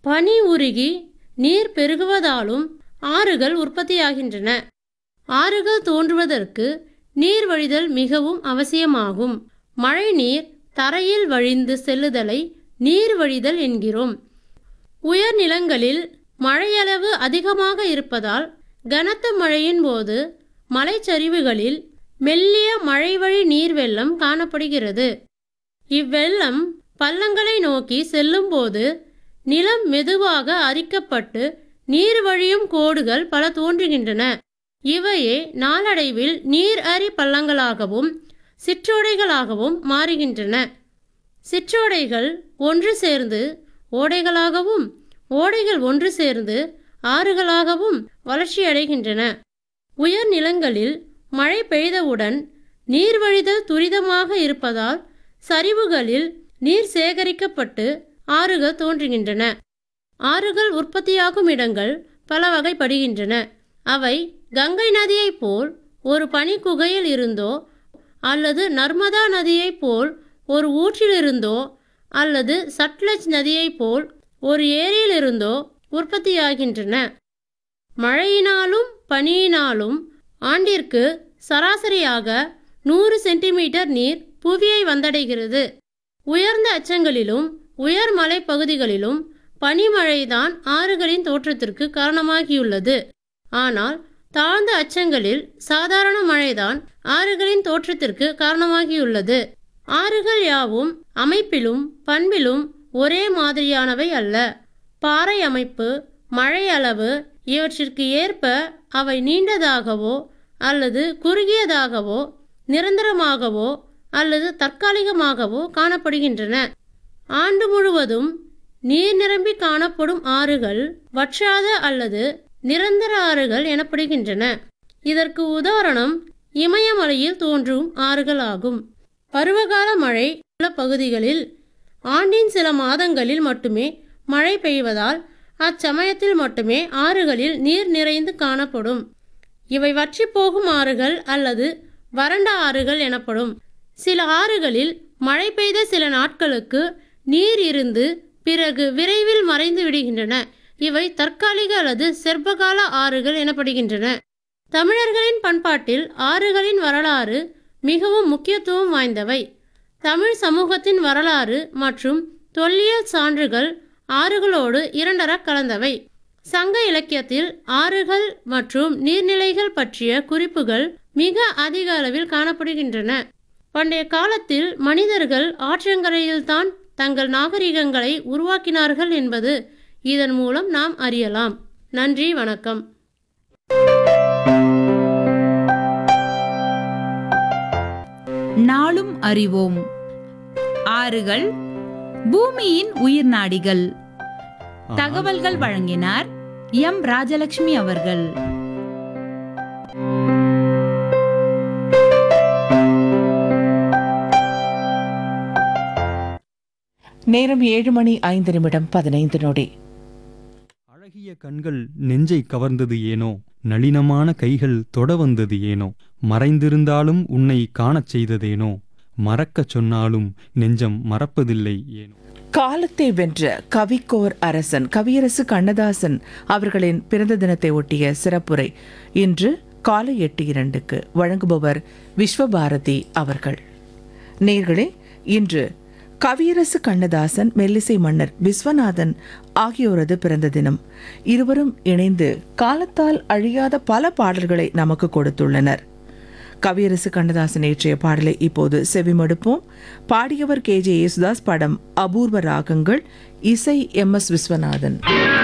பனி உருகி நீர் பெருகுவதாலும் ஆறுகள் உற்பத்தியாகின்றன ஆறுகள் தோன்றுவதற்கு நீர் வழிதல் மிகவும் அவசியமாகும் மழைநீர் தரையில் வழிந்து செல்லுதலை நீர் வழிதல் என்கிறோம் உயர் நிலங்களில் மழையளவு அதிகமாக இருப்பதால் கனத்த மழையின் போது மலைச்சரிவுகளில் மெல்லிய மழைவழி நீர் வெள்ளம் காணப்படுகிறது இவ்வெள்ளம் பள்ளங்களை நோக்கி செல்லும்போது நிலம் மெதுவாக அரிக்கப்பட்டு நீர் வழியும் கோடுகள் பல தோன்றுகின்றன இவையே நாளடைவில் நீர் அரி பள்ளங்களாகவும் சிற்றோடைகளாகவும் மாறுகின்றன சிற்றோடைகள் ஒன்று சேர்ந்து ஓடைகளாகவும் ஓடைகள் ஒன்று சேர்ந்து ஆறுகளாகவும் வளர்ச்சியடைகின்றன உயர் நிலங்களில் மழை பெய்தவுடன் நீர் வழிதல் துரிதமாக இருப்பதால் சரிவுகளில் நீர் சேகரிக்கப்பட்டு ஆறுகள் தோன்றுகின்றன ஆறுகள் உற்பத்தியாகும் இடங்கள் பல வகைப்படுகின்றன அவை கங்கை நதியைப் போல் ஒரு பனிக்குகையில் இருந்தோ அல்லது நர்மதா நதியைப் போல் ஒரு ஊற்றிலிருந்தோ அல்லது சட்லஜ் நதியைப் போல் ஒரு ஏரியிலிருந்தோ உற்பத்தியாகின்றன மழையினாலும் பனியினாலும் ஆண்டிற்கு சராசரியாக நூறு சென்டிமீட்டர் நீர் புவியை வந்தடைகிறது உயர்ந்த அச்சங்களிலும் உயர் மலைப்பகுதிகளிலும் பனிமழைதான் ஆறுகளின் தோற்றத்திற்கு காரணமாகியுள்ளது ஆனால் தாழ்ந்த அச்சங்களில் சாதாரண மழைதான் ஆறுகளின் தோற்றத்திற்கு காரணமாகியுள்ளது ஆறுகள் யாவும் அமைப்பிலும் பண்பிலும் ஒரே மாதிரியானவை அல்ல பாறை அமைப்பு மழை அளவு இவற்றிற்கு ஏற்ப அவை நீண்டதாகவோ அல்லது குறுகியதாகவோ நிரந்தரமாகவோ அல்லது தற்காலிகமாகவோ காணப்படுகின்றன ஆண்டு முழுவதும் நீர் நிரம்பி காணப்படும் ஆறுகள் வற்றாத அல்லது நிரந்தர ஆறுகள் எனப்படுகின்றன இதற்கு உதாரணம் இமயமலையில் தோன்றும் ஆறுகள் ஆகும் பருவகால மழை உள்ள பகுதிகளில் ஆண்டின் சில மாதங்களில் மட்டுமே மழை பெய்வதால் அச்சமயத்தில் மட்டுமே ஆறுகளில் நீர் நிறைந்து காணப்படும் இவை வற்றி போகும் ஆறுகள் அல்லது வறண்ட ஆறுகள் எனப்படும் சில ஆறுகளில் மழை பெய்த சில நாட்களுக்கு நீர் இருந்து பிறகு விரைவில் மறைந்து விடுகின்றன இவை தற்காலிக அல்லது செர்பகால ஆறுகள் எனப்படுகின்றன தமிழர்களின் பண்பாட்டில் ஆறுகளின் வரலாறு மிகவும் முக்கியத்துவம் வாய்ந்தவை தமிழ் சமூகத்தின் வரலாறு மற்றும் தொல்லியல் சான்றுகள் ஆறுகளோடு இரண்டர கலந்தவை சங்க இலக்கியத்தில் ஆறுகள் மற்றும் நீர்நிலைகள் பற்றிய குறிப்புகள் மிக அதிக அளவில் காணப்படுகின்றன பண்டைய காலத்தில் மனிதர்கள் ஆற்றங்கரையில்தான் தங்கள் நாகரிகங்களை உருவாக்கினார்கள் என்பது இதன் மூலம் நாம் அறியலாம் நன்றி வணக்கம் நாளும் அறிவோம் ஆறுகள் பூமியின் உயிர்நாடிகள் தகவல்கள் வழங்கினார் எம் ராஜலட்சுமி அவர்கள் நேரம் ஏழு மணி ஐந்து நிமிடம் பதினைந்து நொடி அழகிய கண்கள் நெஞ்சை கவர்ந்தது ஏனோ நளினமான கைகள் தொட வந்தது ஏனோ மறைந்திருந்தாலும் உன்னை காணச் செய்ததேனோ மறக்கச் சொன்னாலும் நெஞ்சம் மறப்பதில்லை ஏனோ காலத்தை வென்ற கவிக்கோர் அரசன் கவியரசு கண்ணதாசன் அவர்களின் பிறந்த தினத்தை ஒட்டிய சிறப்புரை இன்று காலை எட்டு இரண்டுக்கு வழங்குபவர் விஸ்வபாரதி அவர்கள் நேர்களே இன்று கவியரசு கண்ணதாசன் மெல்லிசை மன்னர் விஸ்வநாதன் ஆகியோரது பிறந்த தினம் இருவரும் இணைந்து காலத்தால் அழியாத பல பாடல்களை நமக்கு கொடுத்துள்ளனர் கவியரசு கண்ணதாசன் இயற்றிய பாடலை இப்போது செவிமடுப்போம் பாடியவர் கே ஜே யேசுதாஸ் படம் அபூர்வ ராகங்கள் இசை எம் எஸ் விஸ்வநாதன்